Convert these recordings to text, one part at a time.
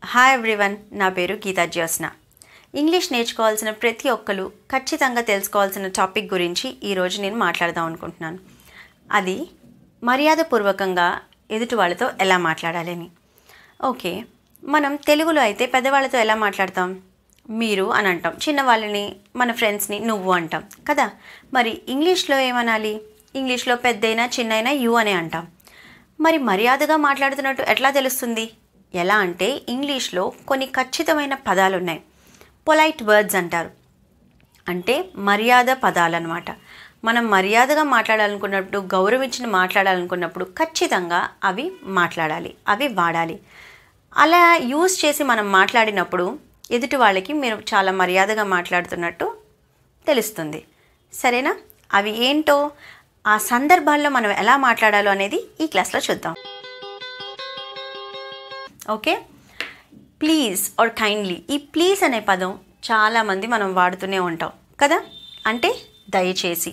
hi everyone నా పేరు Gita Jyotsna English నేర్చుకోవాల్సిన ప్రతి ఒక్కరు ఖచ్చితంగా తెలుసుకోవాల్సిన టాపిక్ గురించి ఈరోజు నేను మాట్లాడదాం అనుకుంటున్నాను అది మర్యాదపూర్వకంగా ఎదుటి వాళ్ళతో ఎలా మాట్లాడాలని ఓకే మనం తెలుగులో అయితే పెద్దవాళ్ళతో ఎలా మాట్లాడతాం మీరు అని అంటాం చిన్నవాళ్ళని మన ఫ్రెండ్స్ని నువ్వు అంటాం కదా మరి ఇంగ్లీష్లో ఏమనాలి ఇంగ్లీష్లో పెద్దయినా చిన్నైనా యూ అనే అంటాం మరి మర్యాదగా మాట్లాడుతున్నట్టు ఎట్లా తెలుస్తుంది ఎలా అంటే ఇంగ్లీష్లో కొన్ని ఖచ్చితమైన పదాలు ఉన్నాయి పొలైట్ వర్డ్స్ అంటారు అంటే మర్యాద పదాలు అనమాట మనం మర్యాదగా మాట్లాడాలనుకున్నప్పుడు గౌరవించిన మాట్లాడాలనుకున్నప్పుడు ఖచ్చితంగా అవి మాట్లాడాలి అవి వాడాలి అలా యూజ్ చేసి మనం మాట్లాడినప్పుడు ఎదుటి వాళ్ళకి మీరు చాలా మర్యాదగా మాట్లాడుతున్నట్టు తెలుస్తుంది సరేనా అవి ఏంటో ఆ సందర్భాల్లో మనం ఎలా మాట్లాడాలో అనేది ఈ క్లాస్లో చూద్దాం ఓకే ప్లీజ్ ఆర్ కైండ్లీ ఈ ప్లీజ్ అనే పదం చాలామంది మనం వాడుతూనే ఉంటాం కదా అంటే దయచేసి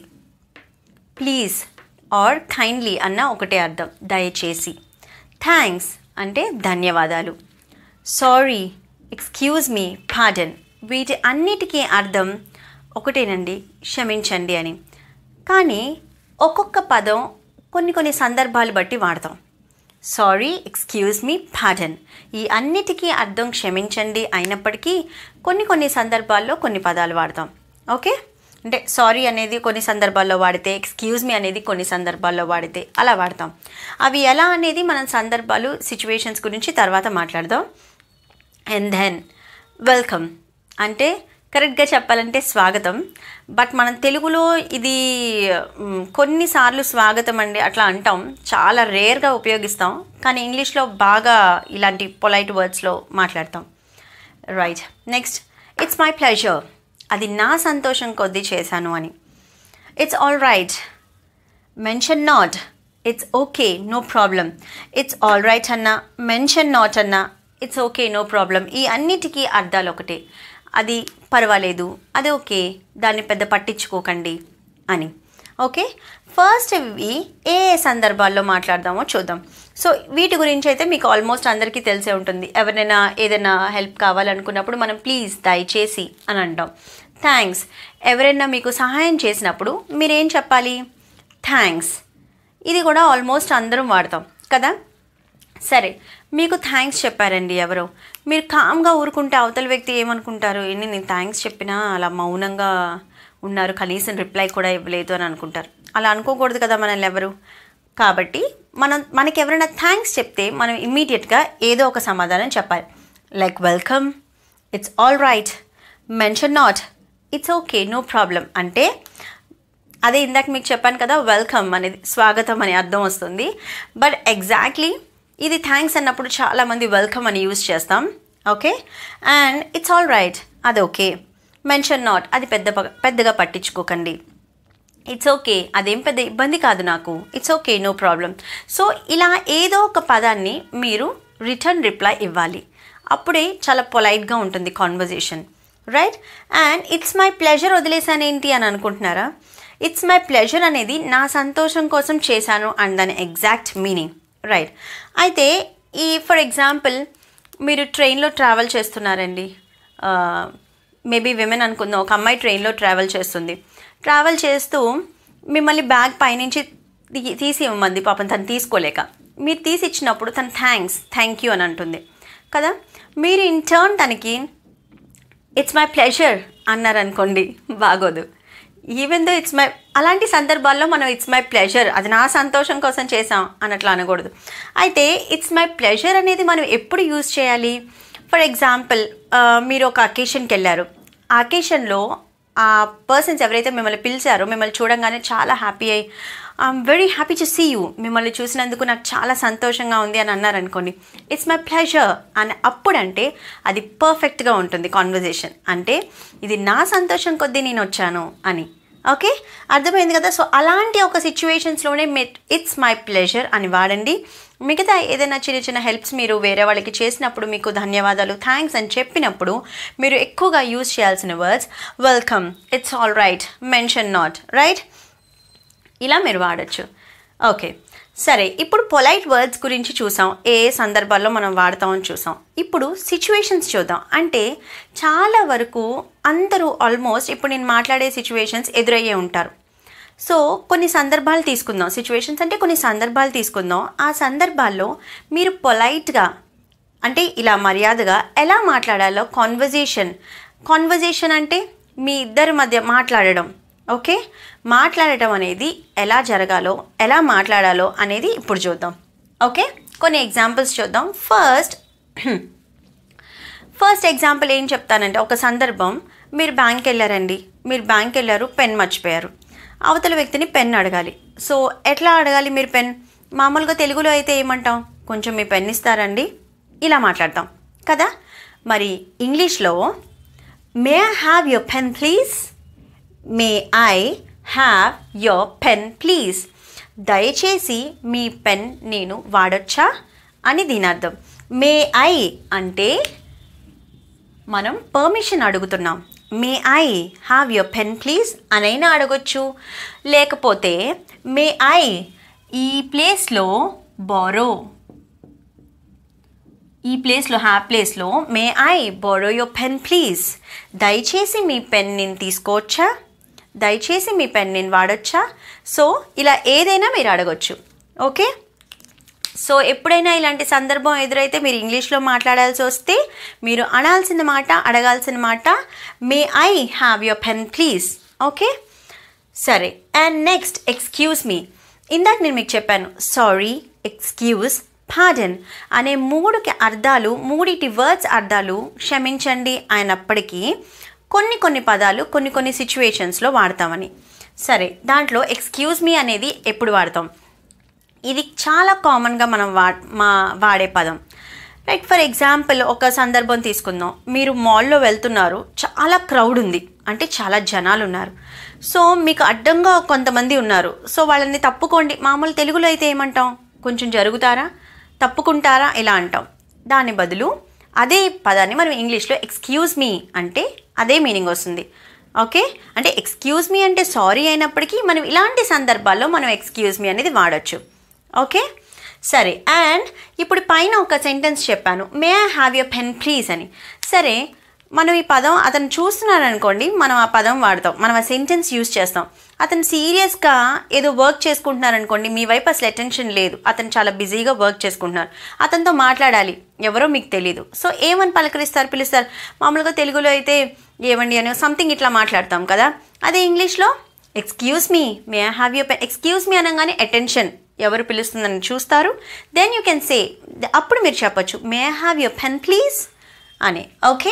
ప్లీజ్ ఆర్ కైండ్లీ అన్న ఒకటే అర్థం దయచేసి థ్యాంక్స్ అంటే ధన్యవాదాలు సారీ ఎక్స్క్యూజ్ మీ పాడన్ వీటి అన్నిటికీ అర్థం ఒకటేనండి క్షమించండి అని కానీ ఒక్కొక్క పదం కొన్ని కొన్ని సందర్భాలు బట్టి వాడతాం సారీ ఎక్స్క్యూజ్ మీ పాడన్ ఈ అన్నిటికీ అర్థం క్షమించండి అయినప్పటికీ కొన్ని కొన్ని సందర్భాల్లో కొన్ని పదాలు వాడతాం ఓకే అంటే సారీ అనేది కొన్ని సందర్భాల్లో వాడితే ఎక్స్క్యూజ్ మీ అనేది కొన్ని సందర్భాల్లో వాడితే అలా వాడతాం అవి ఎలా అనేది మనం సందర్భాలు సిచ్యువేషన్స్ గురించి తర్వాత మాట్లాడదాం అండ్ దెన్ వెల్కమ్ అంటే కరెక్ట్గా చెప్పాలంటే స్వాగతం బట్ మనం తెలుగులో ఇది మ్, కొన్నిసార్లు స్వాగతం అండి అట్లా అంటాం చాలా రేర్గా ఉపయోగిస్తాం కానీ ఇంగ్లీష్లో బాగా ఇలాంటి పొలైట్ వర్డ్స్లో మాట్లాడతాం right next it's my pleasure అది నా సంతోషం కొద్దీ చేశాను అని it's all right mention not it's okay no problem it's all right అన్నా మెన్షన్ నాట్ అన్నా ఇట్స్ ఓకే నో ప్రాబ్లం ఈ అన్నిటికీ అర్థాలు ఒకటే అది పర్వాలేదు అది ఓకే దాన్ని పెద్ద పట్టించుకోకండి అని ఓకే ఫస్ట్ ఇవి ఏ ఏ సందర్భాల్లో మాట్లాడదామో చూద్దాం సో వీటి గురించి అయితే మీకు ఆల్మోస్ట్ అందరికీ తెలిసే ఉంటుంది ఎవరైనా ఏదైనా హెల్ప్ కావాలనుకున్నప్పుడు మనం ప్లీజ్ దయచేసి అని అంటాం థ్యాంక్స్ ఎవరైనా మీకు సహాయం చేసినప్పుడు మీరేం చెప్పాలి థ్యాంక్స్ ఇది కూడా ఆల్మోస్ట్ అందరం వాడతాం కదా సరే మీకు థ్యాంక్స్ చెప్పారండి ఎవరో మీరు కామ్గా ఊరుకుంటే అవతల వ్యక్తి ఏమనుకుంటారు ఎన్ని నేను థ్యాంక్స్ చెప్పినా అలా మౌనంగా ఉన్నారు కనీసం రిప్లై కూడా ఇవ్వలేదు అని అనుకుంటారు అలా అనుకోకూడదు కదా మనల్ని ఎవరు కాబట్టి మనం మనకి ఎవరైనా థ్యాంక్స్ చెప్తే మనం ఇమ్మీడియట్గా ఏదో ఒక సమాధానం చెప్పాలి like welcome it's all right mention not it's okay no problem అంటే అదే ఇందాక మీకు చెప్పాను కదా వెల్కమ్ అనేది స్వాగతం అనే అర్థం వస్తుంది బట్ ఎగ్జాక్ట్లీ ఇది థ్యాంక్స్ అన్నప్పుడు చాలామంది వెల్కమ్ అని యూజ్ చేస్తాం okay and it's all right అది ఓకే మెన్షన్ నాట్ అది పెద్ద పెద్దగా పట్టించుకోకండి ఇట్స్ ఓకే అదేం పెద్ద ఇబ్బంది కాదు నాకు it's okay no problem so ఇలా ఏదో ఒక పదాన్ని మీరు రిటర్న్ రిప్లై ఇవ్వాలి అప్పుడే చాలా పొలైట్గా ఉంటుంది conversation right and it's my pleasure వదిలేసానేంటి అని అనుకుంటున్నారా ఇట్స్ మై ప్లెజర్ అనేది నా సంతోషం కోసం చేశాను అండ్ దాని ఎగ్జాక్ట్ మీనింగ్ రైట్ అయితే ఈ ఫర్ ఎగ్జాంపుల్ మీరు ట్రైన్లో ట్రావెల్ చేస్తున్నారండి మేబీ విమెన్ అనుకుందాం ఒక అమ్మాయి ట్రైన్లో ట్రావెల్ చేస్తుంది ట్రావెల్ చేస్తూ మిమ్మల్ని బ్యాగ్ పైనుంచి తీ- తీసి ఇవ్వమంది పాపం తను తీసుకోలేక మీరు తీసి ఇచ్చినప్పుడు తను థ్యాంక్స్ థ్యాంక్ యూ అని అంటుంది కదా మీరు ఇన్ టర్న్ తనకి ఇట్స్ మై ప్లెజర్ అన్నారనుకోండి బాగోదు ఈవెన్ దో ఇట్స్ మై అలాంటి సందర్భాల్లో మనం ఇట్స్ మై ప్లెజర్ అది నా సంతోషం కోసం చేసాం అన్నట్లు అనకూడదు అయితే ఇట్స్ మై ప్లెజర్ అనేది మనం ఎప్పుడు యూజ్ చేయాలి ఫర్ ఎగ్జాంపుల్ మీరు ఒక అకేషన్కి వెళ్ళారు ఆ అకేషన్లో ఆ పర్సన్స్ ఎవరైతే మిమ్మల్ని పిలిచారో మిమ్మల్ని చూడంగానే చాలా హ్యాపీ అయ్యి I'm very happy to see you మిమ్మల్ని చూసినందుకు నాకు చాలా సంతోషంగా ఉంది అని అన్నారనుకోండి ఇట్స్ మై ప్లెజర్ అని అప్పుడంటే అది పర్ఫెక్ట్గా ఉంటుంది కాన్వర్జేషన్ అంటే ఇది నా సంతోషం కొద్దీ నేను వచ్చాను అని ఓకే అర్థమైంది కదా సో అలాంటి ఒక సిచ్యువేషన్స్లోనే మీ ఇట్స్ మై ప్లెజర్ అని వాడండి మిగతా ఏదైనా చిన్న చిన్న హెల్ప్స్ మీరు వేరే వాళ్ళకి చేసినప్పుడు మీకు ధన్యవాదాలు థ్యాంక్స్ అని చెప్పినప్పుడు మీరు ఎక్కువగా యూజ్ చేయాల్సిన words welcome it's all right mention not right ఇలా మీరు వాడచ్చు ఓకే సరే ఇప్పుడు పొలైట్ వర్డ్స్ గురించి చూసాం ఏ ఏ సందర్భాల్లో మనం వాడతామని చూసాం ఇప్పుడు సిచ్యువేషన్స్ చూద్దాం అంటే చాలా వరకు అందరూ ఆల్మోస్ట్ ఇప్పుడు నేను మాట్లాడే సిచ్యువేషన్స్ ఎదురయ్యే ఉంటారు సో కొన్ని సందర్భాలు తీసుకుందాం సిచ్యువేషన్స్ అంటే కొన్ని సందర్భాలు తీసుకుందాం ఆ సందర్భాల్లో మీరు పొలైట్గా అంటే ఇలా మర్యాదగా ఎలా మాట్లాడాలో కాన్వర్జేషన్ కాన్వర్జేషన్ అంటే మీ ఇద్దరి మధ్య మాట్లాడడం ఓకే మాట్లాడటం అనేది ఎలా జరగాలో ఎలా మాట్లాడాలో అనేది ఇప్పుడు చూద్దాం ఓకే కొన్ని ఎగ్జాంపుల్స్ చూద్దాం ఫస్ట్ ఫస్ట్ ఎగ్జాంపుల్ ఏం చెప్తానంటే ఒక సందర్భం మీరు బ్యాంక్ వెళ్ళారండి మీరు బ్యాంక్ వెళ్ళారు పెన్ మర్చిపోయారు అవతల వ్యక్తిని పెన్ అడగాలి సో ఎట్లా అడగాలి మీరు పెన్ మామూలుగా తెలుగులో అయితే ఏమంటాం కొంచెం మీ పెన్ ఇస్తారండి ఇలా మాట్లాడతాం కదా మరి ఇంగ్లీష్లో may I have your pen please may I have your pen please దయచేసి మీ పెన్ నేను వాడొచ్చా అని దీని అర్థం మే ఐ అంటే మనం పర్మిషన్ అడుగుతున్నాం may I have your pen please అనైనా అడగొచ్చు లేకపోతే మే ఐ ఈ ప్లేస్లో బోరో ఈ ప్లేస్లో హ్యావ్ ప్లేస్లో may I borrow your pen please దయచేసి మీ పెన్ నేను తీసుకోవచ్చా దయచేసి మీ పెన్ నేను వాడొచ్చా సో ఇలా ఏదైనా మీరు అడగొచ్చు ఓకే సో ఎప్పుడైనా ఇలాంటి సందర్భం ఎదురైతే మీరు ఇంగ్లీష్లో మాట్లాడాల్సి వస్తే మీరు అనాల్సిన మాట అడగాల్సిన మాట may I have your pen please okay సరే అండ్ నెక్స్ట్ ఎక్స్క్యూజ్ మీ ఇందాక నేను మీకు చెప్పాను సారీ ఎక్స్క్యూజ్ పాడన్ అనే మూడుకి అర్థాలు మూడిటి వర్డ్స్ అర్థాలు క్షమించండి అయినప్పటికీ కొన్ని కొన్ని పదాలు కొన్ని కొన్ని సిచ్యువేషన్స్లో వాడతామని సరే దాంట్లో ఎక్స్క్యూజ్ మీ అనేది ఎప్పుడు వాడతాం ఇది చాలా కామన్గా మనం వా మా వాడే పదం లైక్ ఫర్ ఎగ్జాంపుల్ ఒక సందర్భం తీసుకుందాం మీరు మాల్లో వెళ్తున్నారు చాలా క్రౌడ్ ఉంది అంటే చాలా జనాలు ఉన్నారు సో మీకు అడ్డంగా కొంతమంది ఉన్నారు సో వాళ్ళని తప్పుకోండి మామూలు తెలుగులో అయితే ఏమంటాం కొంచెం జరుగుతారా తప్పుకుంటారా ఇలా అంటాం దాని బదులు అదే పదాన్ని మనం ఇంగ్లీష్లో ఎక్స్క్యూజ్ మీ అంటే అదే మీనింగ్ వస్తుంది ఓకే అంటే ఎక్స్క్యూజ్ మీ అంటే సారీ అయినప్పటికీ మనం ఇలాంటి సందర్భాల్లో మనం ఎక్స్క్యూజ్ మీ అనేది వాడచ్చు ఓకే సరే అండ్ ఇప్పుడు పైన ఒక సెంటెన్స్ చెప్పాను may I have your pen please అని సరే మనం ఈ పదం అతను చూస్తున్నాడు అనుకోండి మనం ఆ పదం వాడతాం మనం ఆ సెంటెన్స్ యూజ్ చేస్తాం అతను సీరియస్గా ఏదో వర్క్ చేసుకుంటున్నారు అనుకోండి మీ వైపు అసలు అటెన్షన్ లేదు అతను చాలా బిజీగా వర్క్ చేసుకుంటున్నారు అతనితో మాట్లాడాలి ఎవరో మీకు తెలియదు సో ఏమని పలకరిస్తారు పిలుస్తారు మామూలుగా తెలుగులో అయితే ఏమండి అని సంథింగ్ ఇట్లా మాట్లాడతాం కదా అదే ఇంగ్లీష్లో excuse me may I have your pen excuse me అనగానే అటెన్షన్ ఎవరు పిలుస్తుందని చూస్తారు దెన్ యూ కెన్ సే అప్పుడు మీరు చెప్పొచ్చు may I have your pen please అని ఓకే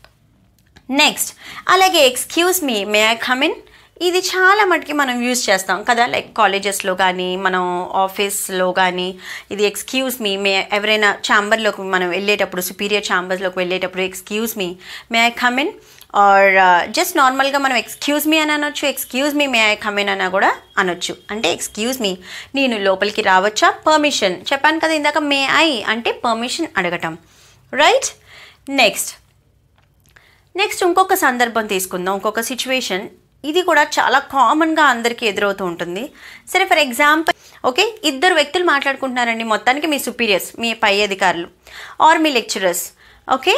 నెక్స్ట్ అలాగే excuse me may I come in ఇది చాలా మటుకి మనం యూజ్ చేస్తాం కదా లైక్ కాలేజెస్లో కానీ మనం ఆఫీస్లో కానీ ఇది ఎక్స్క్యూజ్ మీ మే ఎవరైనా ఛాంబర్లోకి మనం వెళ్ళేటప్పుడు సుపీరియర్ ఛాంబర్స్లోకి వెళ్ళేటప్పుడు excuse me may I come in or just నార్మల్గా మనం ఎక్స్క్యూజ్ మీ అని అనొచ్చు excuse me may I come in అన్న కూడా అనొచ్చు అంటే ఎక్స్క్యూజ్ మీ నేను లోపలికి రావచ్చా పర్మిషన్ చెప్పాను కదా ఇందాక మే ఐ అంటే పర్మిషన్ అడగటం రైట్ నెక్స్ట్ నెక్స్ట్ ఇంకొక సందర్భం తీసుకుందాం ఇంకొక సిచ్యువేషన్ ఇది కూడా చాలా కామన్గా అందరికీ ఎదురవుతూ ఉంటుంది సరే ఫర్ ఎగ్జాంపుల్ ఓకే ఇద్దరు వ్యక్తులు మాట్లాడుకుంటున్నారండి మొత్తానికి మీ సుపీరియర్స్ మీ పై అధికారులు ఆర్ మీ lecturers okay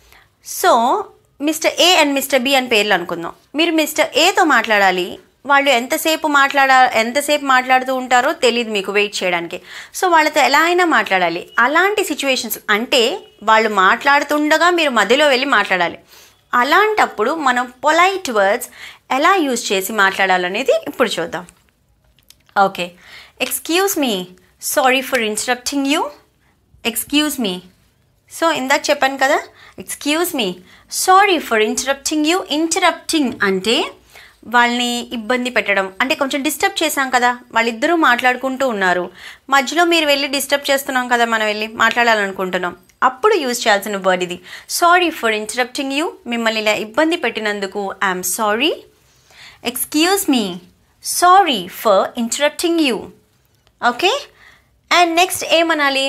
so mister A and mister B అని పేర్లు అనుకుందాం మీరు మిస్టర్ ఏతో మాట్లాడాలి వాళ్ళు ఎంతసేపు మాట్లాడ ఎంతసేపు మాట్లాడుతూ ఉంటారో తెలియదు మీకు వెయిట్ చేయడానికి సో వాళ్ళతో ఎలా అయినా మాట్లాడాలి అలాంటి సిచ్యువేషన్స్ అంటే వాళ్ళు మాట్లాడుతుండగా మీరు మధ్యలో వెళ్ళి మాట్లాడాలి అలాంటప్పుడు మనం పొలైట్ వర్డ్స్ ఎలా యూజ్ చేసి మాట్లాడాలనేది ఇప్పుడు చూద్దాం okay excuse me sorry for instructing you excuse me so ఇందాక చెప్పాను కదా excuse me sorry for interrupting you interrupting అంటే వాళ్ళని ఇబ్బంది పెట్టడం అంటే కొంచెం డిస్టర్బ్ చేశాం కదా వాళ్ళిద్దరూ మాట్లాడుకుంటూ ఉన్నారు మధ్యలో మీరు వెళ్ళి డిస్టర్బ్ చేస్తున్నాం కదా మనం వెళ్ళి మాట్లాడాలనుకుంటున్నాం అప్పుడు యూజ్ చేయాల్సిన వర్డ్ ఇది సారీ ఫర్ ఇంటరప్టింగ్ యూ మిమ్మల్ని ఇలా ఇబ్బంది పెట్టినందుకు I'm sorry excuse me sorry for interrupting you okay and next ఏమనాలి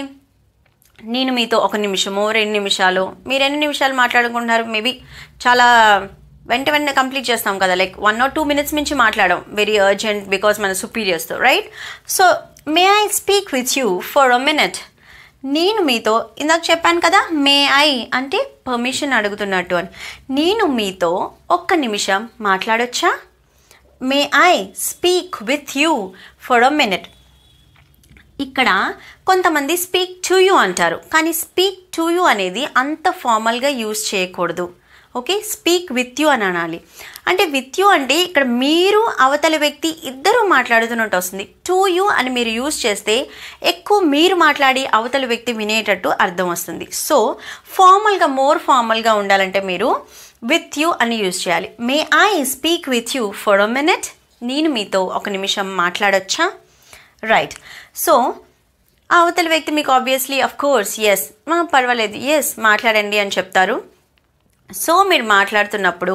నేను మీతో ఒక నిమిషము రెండు నిమిషాలు మీరు ఎన్ని నిమిషాలు మాట్లాడుకుంటున్నారు మేబీ చాలా వెంట వెంటనే కంప్లీట్ చేస్తాం కదా like one or two minutes నుంచి మాట్లాడడం వెరీ అర్జెంట్ బికాస్ మన సుపీరియర్స్తో right so may I speak with you for a minute నేను మీతో ఇందాక చెప్పాను కదా మే ఐ అంటే పర్మిషన్ అడుగుతున్నట్టు అని నేను మీతో ఒక్క నిమిషం మాట్లాడొచ్చా may I speak with you for a minute ఇక్కడ కొంతమంది స్పీక్ టు యూ అంటారు కానీ స్పీక్ టు యూ అనేది అంత ఫార్మల్గా యూజ్ చేయకూడదు ఓకే స్పీక్ విత్ యూ అని అనాలి అంటే విత్ యూ అంటే ఇక్కడ మీరు అవతల వ్యక్తి ఇద్దరు మాట్లాడుతున్నట్టు వస్తుంది టు యూ అని మీరు యూజ్ చేస్తే ఎక్కువ మీరు మాట్లాడి అవతల వ్యక్తి వినేటట్టు అర్థం వస్తుంది సో ఫార్మల్గా మోర్ ఫార్మల్గా ఉండాలంటే మీరు విత్ యూ అని యూజ్ చేయాలి may I speak with you for a minute నేను మీతో ఒక నిమిషం మాట్లాడొచ్చా రైట్ సో అవతల వ్యక్తి మీకు ఆబ్వియస్లీ అఫ్ కోర్స్ ఎస్ పర్వాలేదు ఎస్ మాట్లాడండి అని చెప్తారు సో మీరు మాట్లాడుతున్నప్పుడు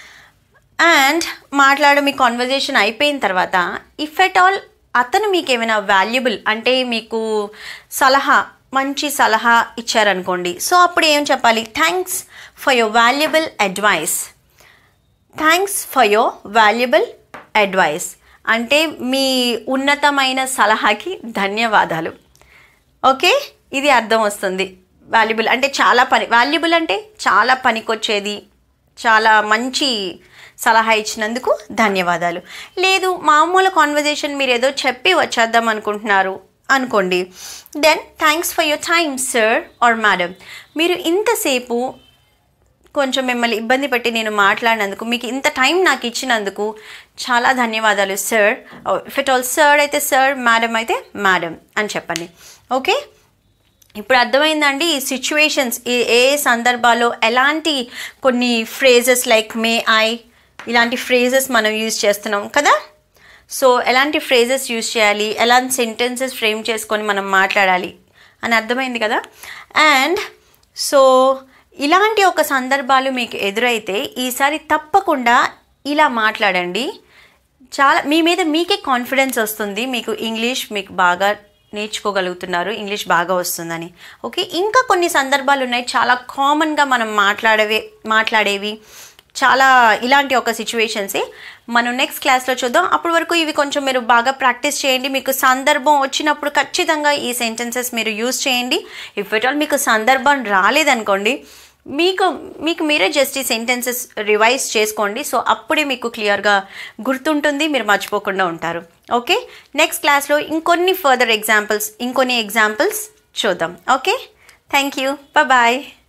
అండ్ మాట్లాడు మీ కాన్వర్జేషన్ అయిపోయిన తర్వాత ఇఫ్ ఎట్ ఆల్ అతను మీకు ఏమైనా వాల్యుబుల్ అంటే మీకు సలహా మంచి సలహా ఇచ్చారనుకోండి సో అప్పుడు ఏం చెప్పాలి thanks for your valuable advice thanks for your valuable advice అంటే మీ ఉన్నతమైన సలహాకి ధన్యవాదాలు ఓకే ఇది అర్థం వస్తుంది వాల్యుబుల్ అంటే చాలా పని వాల్యుబుల్ అంటే చాలా పనికొచ్చేది చాలా మంచి సలహా ఇచ్చినందుకు ధన్యవాదాలు లేదు మామూలు కాన్వర్జేషన్ మీరు ఏదో చెప్పి వచ్చేద్దాం అనుకుంటున్నారు అనుకోండి then thanks for your time sir or madam మీరు ఇంతసేపు కొంచెం మిమ్మల్ని ఇబ్బంది పెట్టి నేను మాట్లాడినందుకు మీకు ఇంత టైం నాకు ఇచ్చినందుకు చాలా ధన్యవాదాలు sir if it all sir అయితే సార్ మేడం అయితే మేడం అని చెప్పండి ఓకే ఇప్పుడు అర్థమైందండి ఈ సిచ్యువేషన్స్ ఏ ఏ సందర్భాల్లో ఎలాంటి కొన్ని ఫ్రేజెస్ లైక్ మే ఐ ఇలాంటి ఫ్రేజెస్ మనం యూజ్ చేస్తున్నాం కదా సో ఎలాంటి ఫ్రేజెస్ యూజ్ చేయాలి ఎలాంటి సెంటెన్సెస్ ఫ్రేమ్ చేసుకొని మనం మాట్లాడాలి అని అర్థమైంది కదా అండ్ సో ఇలాంటి ఒక సందర్భాలు మీకు ఎదురైతే ఈసారి తప్పకుండా ఇలా మాట్లాడండి చాలా మీ మీద మీకే కాన్ఫిడెన్స్ వస్తుంది మీకు ఇంగ్లీష్ మీకు బాగా నేర్చుకోగలుగుతున్నారు ఇంగ్లీష్ బాగా వస్తుందని ఓకే ఇంకా కొన్ని సందర్భాలు ఉన్నాయి చాలా కామన్గా మనం మాట్లాడేవి మాట్లాడేవి చాలా ఇలాంటి ఒక సిచ్యువేషన్సే మనం నెక్స్ట్ క్లాస్లో చూద్దాం అప్పటి వరకు ఇవి కొంచెం మీరు బాగా ప్రాక్టీస్ చేయండి మీకు సందర్భం వచ్చినప్పుడు ఖచ్చితంగా ఈ సెంటెన్సెస్ మీరు యూజ్ చేయండి ఇఫ్ ఎట్ ఆల్ మీకు సందర్భం రాలేదనుకోండి మీకు మీకు మీరే జస్ట్ ఈ సెంటెన్సెస్ రివైజ్ చేసుకోండి సో అప్పుడే మీకు క్లియర్గా గుర్తుంటుంది మీరు మర్చిపోకుండా ఉంటారు ఓకే నెక్స్ట్ క్లాస్లో ఇంకొన్ని ఫర్దర్ ఎగ్జాంపుల్స్ ఇంకొన్ని ఎగ్జాంపుల్స్ చూద్దాం ఓకే థ్యాంక్ యూ బాయ్